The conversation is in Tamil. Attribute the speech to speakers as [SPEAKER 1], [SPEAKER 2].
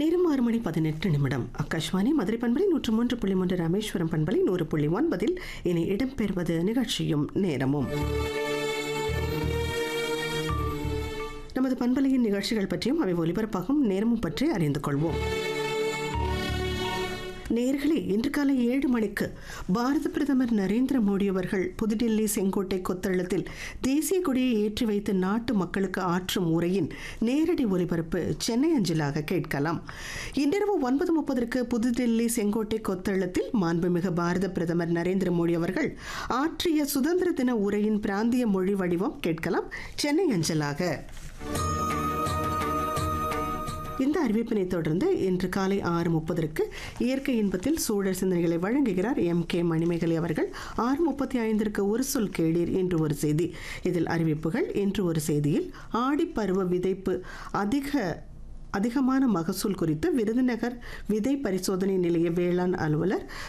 [SPEAKER 1] நேரம் ஆறு மணி பதினெட்டு நிமிடம் ஆகாஷ்வாணி மதுரை பண்பலை நூற்று மூன்று புள்ளி மூன்று ராமேஸ்வரம் பண்பலை நூறு புள்ளி ஒன்பதில் இனி இடம்பெறுவது நிகழ்ச்சியும் நேரமும் நமது பண்பலையின் நிகழ்ச்சிகள் பற்றியும் அவை ஒலிபரப்பாகும் நேரமும் பற்றி அறிந்து கொள்வோம் நேர்களே இன்று காலை ஏழு மணிக்கு பாரத பிரதமர் நரேந்திர மோடி அவர்கள் புதுடில்லி செங்கோட்டை கொத்தளத்தில் தேசிய கொடியை ஏற்றி வைத்து நாட்டு மக்களுக்கு ஆற்றும் உரையின் நேரடி ஒலிபரப்பு சென்னை அஞ்சலாக கேட்கலாம் இன்றிரவு ஒன்பது முப்பதற்கு புதுடில்லி செங்கோட்டை கொத்தளத்தில் மாண்புமிகு பாரத பிரதமர் நரேந்திர மோடி அவர்கள் ஆற்றிய சுதந்திர தின உரையின் பிராந்திய மொழி வடிவம் கேட்கலாம் சென்னை அஞ்சலாக இந்த அறிவிப்பினை தொடர்ந்து இன்று காலை ஆறு முப்பதற்கு இயற்கை இன்பத்தில் சூழல் சிந்தனைகளை வழங்குகிறார் எம் கே மணிமேகலை அவர்கள் ஆறு முப்பத்தி ஐந்திற்கு ஒரு சொல் கேளீர் என்று ஒரு செய்தி இதில் அறிவிப்புகள் இன்று ஒரு செய்தியில் ஆடிப்பருவ விதைப்பு அதிக அதிகமான மகசூல் குறித்து விருதுநகர் விதை பரிசோதனை நிலைய வேளாண் அலுவலர்